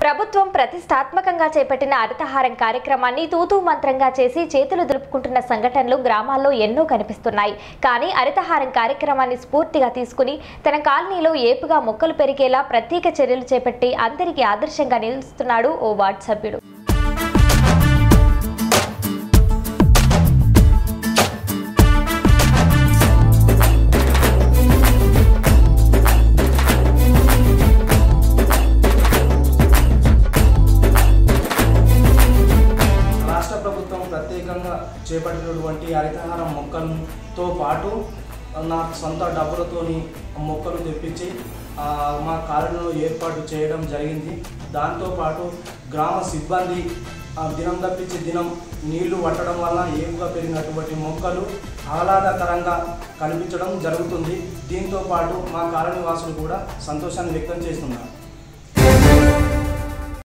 ప్రభుత్వం ప్రతిష్టాత్మకంగా చేపట్టిన హరితహారం కార్యక్రమాన్ని తూతూ మంత్రంగా చేసి చేతులు దులుపుకుంటున్న సంఘటనలు గ్రామాల్లో ఎన్నో కనిపిస్తున్నాయి కానీ హరితహారం కార్యక్రమాన్ని స్ఫూర్తిగా తీసుకుని తన కాలనీలో ఏపుగా మొక్కలు పెరిగేలా ప్రత్యేక చర్యలు చేపట్టి అందరికీ ఆదర్శంగా నిలుస్తున్నాడు ఓ వార్డు సభ్యుడు రాష్ట్ర ప్రభుత్వం ప్రత్యేకంగా చేపట్టినటువంటి హరితహారం మొక్కలతో పాటు నా సొంత డబ్బులతోని మొక్కలు తెప్పించి ఆ, మా కాలనీలో ఏర్పాటు చేయడం జరిగింది దాంతోపాటు గ్రామ సిబ్బంది ఆ, దినం తప్పించి దినం నీళ్లు పట్టడం వల్ల ఏపుగా పెరిగినటువంటి మొక్కలు ఆహ్లాదకరంగా కనిపించడం జరుగుతుంది దీంతో పాటు మా కాలనీ వాసులు కూడా సంతోషాన్ని వ్యక్తం చేస్తున్నారు